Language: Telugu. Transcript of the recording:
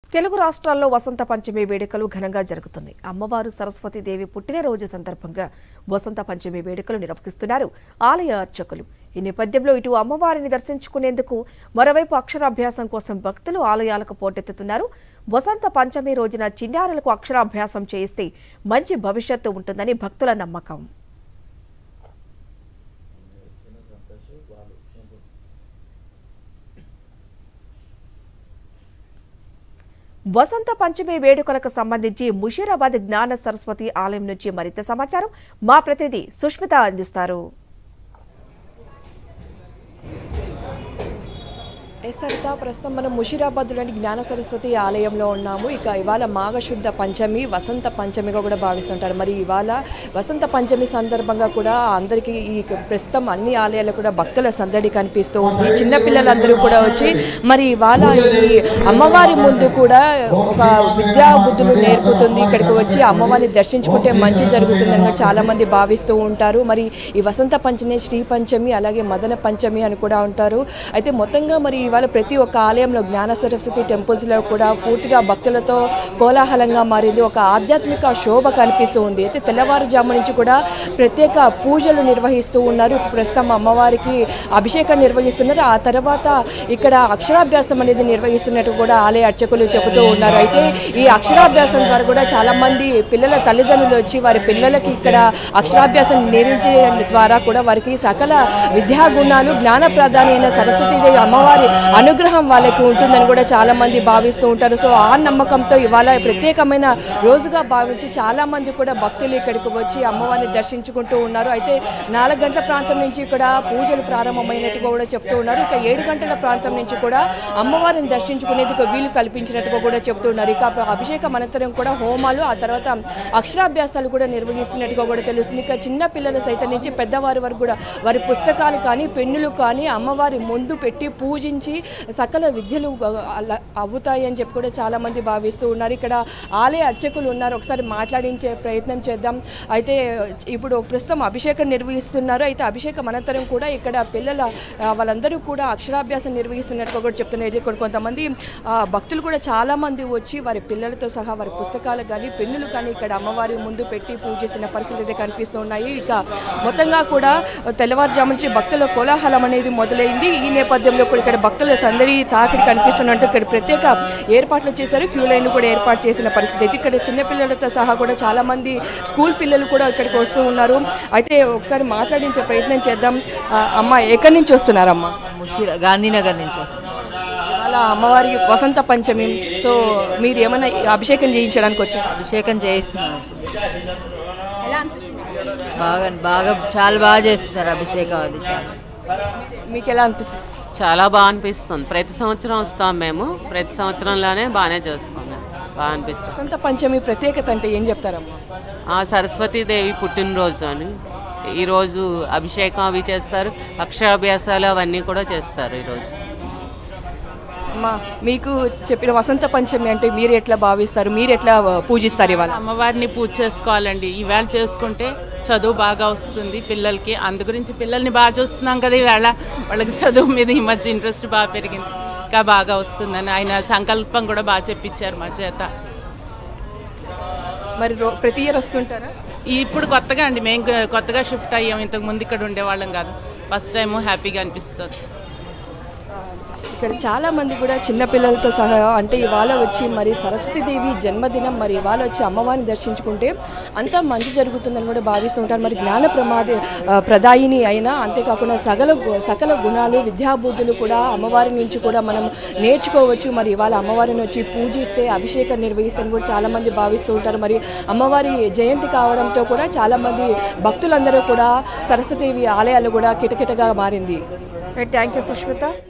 తెలుగు రాష్ట్రాల్లో వసంత పంచమి వేడుకలు ఘనంగా జరుగుతున్నాయి అమ్మవారు సరస్వతి దేవి పుట్టినరోజు సందర్భంగా వసంత పంచమి వేడుకలు నిర్వహిస్తున్నారు ఆలయ అర్చకులు ఈ నేపథ్యంలో ఇటు అమ్మవారిని దర్శించుకునేందుకు మరోవైపు అక్షరాభ్యాసం కోసం భక్తులు ఆలయాలకు పోటెత్తుతున్నారు వసంత పంచమి రోజున చిన్నారులకు అక్షరాభ్యాసం చేయిస్తే మంచి భవిష్యత్తు ఉంటుందని భక్తుల నమ్మకం వసంత పంచమి వేడుకలకు సంబంధించి ముషీరాబాద్ జ్ఞాన సరస్వతి ఆలయం నుంచి మరింత సమాచారం మా ప్రతినిధి సుష్మిత అందిస్తారు ఎస్ సరిత ప్రస్తుతం మనం ముషీరాబాద్లోని జ్ఞాన సరస్వతి ఆలయంలో ఉన్నాము ఇక ఇవాళ మాఘశుద్ధ పంచమి వసంత పంచమిగా కూడా భావిస్తుంటారు మరి ఇవాళ వసంత పంచమి సందర్భంగా కూడా అందరికీ ఈ ప్రస్తుతం అన్ని ఆలయాల్లో కూడా భక్తుల సందడి కనిపిస్తూ ఉంది చిన్నపిల్లలందరూ కూడా వచ్చి మరి ఇవాళ ఈ అమ్మవారి ముందు కూడా ఒక విద్యా బుద్ధులు నేర్పుతుంది ఇక్కడికి వచ్చి అమ్మవారిని దర్శించుకుంటే మంచి జరుగుతుందని కూడా చాలా మంది భావిస్తూ ఉంటారు మరి ఈ వసంత పంచమి శ్రీ పంచమి అలాగే మదన పంచమి అని కూడా ఉంటారు అయితే మొత్తంగా మరి ఇవాళ ప్రతి ఒక్క ఆలయంలో జ్ఞాన సరస్వతి టెంపుల్స్లో కూడా పూర్తిగా భక్తులతో కోలాహలంగా మారింది ఒక ఆధ్యాత్మిక శోభ కనిపిస్తూ ఉంది అయితే తెల్లవారుజాము నుంచి కూడా ప్రత్యేక పూజలు నిర్వహిస్తూ ఉన్నారు ప్రస్తుతం అమ్మవారికి అభిషేకం నిర్వహిస్తున్నారు ఆ తర్వాత ఇక్కడ అక్షరాభ్యాసం అనేది నిర్వహిస్తున్నట్టు కూడా ఆలయ అర్చకులు చెబుతూ ఉన్నారు అయితే ఈ అక్షరాభ్యాసం ద్వారా కూడా చాలా మంది పిల్లల తల్లిదండ్రులు వచ్చి వారి పిల్లలకి ఇక్కడ అక్షరాభ్యాసం నేర్పించే ద్వారా కూడా వారికి సకల విద్యా గుణాలు జ్ఞాన ప్రధాని అయిన సరస్వతీదేవి అమ్మవారి అనుగ్రహం వాళ్ళకి ఉంటుందని కూడా చాలా మంది భావిస్తూ ఉంటారు సో ఆ నమ్మకంతో ఇవాళ ప్రత్యేకమైన రోజుగా భావించి చాలా మంది కూడా భక్తులు ఇక్కడికి వచ్చి అమ్మవారిని దర్శించుకుంటూ ఉన్నారు అయితే నాలుగు గంటల ప్రాంతం నుంచి ఇక్కడ పూజలు ప్రారంభమైనట్టుగా కూడా చెప్తూ ఉన్నారు ఇక ఏడు గంటల ప్రాంతం నుంచి కూడా అమ్మవారిని దర్శించుకునేందుకు వీలు కల్పించినట్టుగా కూడా చెప్తున్నారు ఇక అభిషేకం అనంతరం కూడా హోమాలు ఆ తర్వాత అక్షరాభ్యాసాలు కూడా నిర్వహిస్తున్నట్టుగా కూడా తెలుస్తుంది ఇక చిన్న పిల్లల సైతం నుంచి పెద్దవారి వరకు కూడా వారి పుస్తకాలు కానీ పెన్నులు కానీ అమ్మవారి ముందు పెట్టి పూజించి సకల విద్యలు అల- అవుతాయి అని చెప్పి కూడా చాలా మంది భావిస్తూ ఉన్నారు ఇక్కడ ఆలయ అర్చకులు ఉన్నారు ఒకసారి మాట్లాడించే ప్రయత్నం చేద్దాం అయితే ఇప్పుడు ప్రస్తుతం అభిషేకం నిర్వహిస్తున్నారు అయితే అభిషేకం అనంతరం కూడా ఇక్కడ పిల్లల ఆ, వాళ్ళందరూ కూడా అక్షరాభ్యాసం నిర్వహిస్తున్నట్టుగా కూడా చెప్తున్నారు ఇక్కడ కొంతమంది ఆ, భక్తులు కూడా చాలా మంది వచ్చి వారి పిల్లలతో సహా వారి పుస్తకాలు కానీ పెన్నులు కానీ ఇక్కడ అమ్మవారి ముందు పెట్టి పూజిస్తున్న పరిస్థితి అయితే కనిపిస్తూ ఉన్నాయి ఇక మొత్తంగా కూడా తెల్లవారుజాము నుంచి భక్తుల కోలాహలం అనేది మొదలైంది ఈ నేపథ్యంలో కూడా ఇక్కడ భక్తుల సందడి తాకిడి కనిపిస్తున్నట్టు ఇక్కడ ప్రత్యేక ఏర్పాట్లు చేశారు క్యూ లైన్ కూడా ఏర్పాటు చేసిన పరిస్థితి అయితే ఇక్కడ చిన్నపిల్లలతో సహా కూడా చాలా మంది స్కూల్ పిల్లలు కూడా ఇక్కడికి వస్తూ ఉన్నారు అయితే ఒకసారి మాట్లాడించే ప్రయత్నం చేద్దాం ఆ, అమ్మ ఎక్కడి నుంచి వస్తున్నారమ్మా ముషిరా గాంధీనగర్ నుంచి వస్తాను ఇవాళ అమ్మవారి వసంత పంచమి సో మీరు ఏమైనా అభిషేకం చేయించడానికి వచ్చారు అభిషేకం చేయిస్తున్నారు బాగా బాగా చాలా బాగా చేస్తున్నారు అభిషేకం అది చాలా మీకు ఎలా అనిపిస్తుంది చాలా బాగా అనిపిస్తుంది ప్రతి సంవత్సరం వస్తాం మేము ప్రతి సంవత్సరంలోనే బాగానే చేస్తాం మేము బాగా అనిపిస్తుంది వసంత పంచమి ప్రత్యేకత అంటే ఏం చెప్తారమ్మా ఆ సరస్వతీదేవి పుట్టినరోజు అని ఈరోజు అభిషేకం అవి చేస్తారు అక్షరాభ్యాసాలు అవన్నీ కూడా చేస్తారు ఈరోజు అమ్మా మీకు చెప్పిన వసంత పంచమి అంటే మీరు ఎట్లా భావిస్తారు మీరు ఎట్లా పూజిస్తారు ఇవాళ అమ్మవారిని పూజ చేసుకోవాలండి ఈవేళ చేసుకుంటే చదువు బాగా వస్తుంది పిల్లలకి అందు గురించి పిల్లల్ని బాగా చూస్తున్నాం కదా ఈవేళ వాళ్ళకి చదువు మీద ఈ మధ్య ఇంట్రెస్ట్ బాగా పెరిగింది ఇంకా బాగా వస్తుందని ఆయన సంకల్పం కూడా బాగా చెప్పించారు మా చేత మరి రో- ప్రతి ఇయర్ వస్తుంటారా ఇప్పుడు కొత్తగా అండి మేము కొత్తగా షిఫ్ట్ అయ్యాం ఇంతకు ముందు ఇక్కడ ఉండేవాళ్ళం కాదు ఫస్ట్ టైం హ్యాపీగా అనిపిస్తుంది ఇక్కడ చాలా మంది కూడా చిన్న పిల్లలతో సహా అంటే ఇవాళ వచ్చి మరి సరస్వతీదేవి జన్మదినం మరి ఇవాళ వచ్చి అమ్మవారిని దర్శించుకుంటే అంతా మంచి జరుగుతుందని కూడా భావిస్తూ ఉంటారు మరి జ్ఞాన ప్రమాద ఆ, ప్రదాయిని అయినా అంతేకాకుండా సకల గు- సకల గుణాలు విద్యాబుద్ధులు కూడా అమ్మవారి నుంచి కూడా మనం నేర్చుకోవచ్చు మరి ఇవాళ అమ్మవారిని వచ్చి పూజిస్తే అభిషేకం నిర్వహిస్తే కూడా చాలా మంది భావిస్తూ ఉంటారు మరి అమ్మవారి జయంతి కావడంతో కూడా చాలా మంది భక్తులందరూ కూడా సరస్వతీదేవి ఆలయాలు కూడా కిటకిటగా మారింది థ్యాంక్ యూ సుష్మిత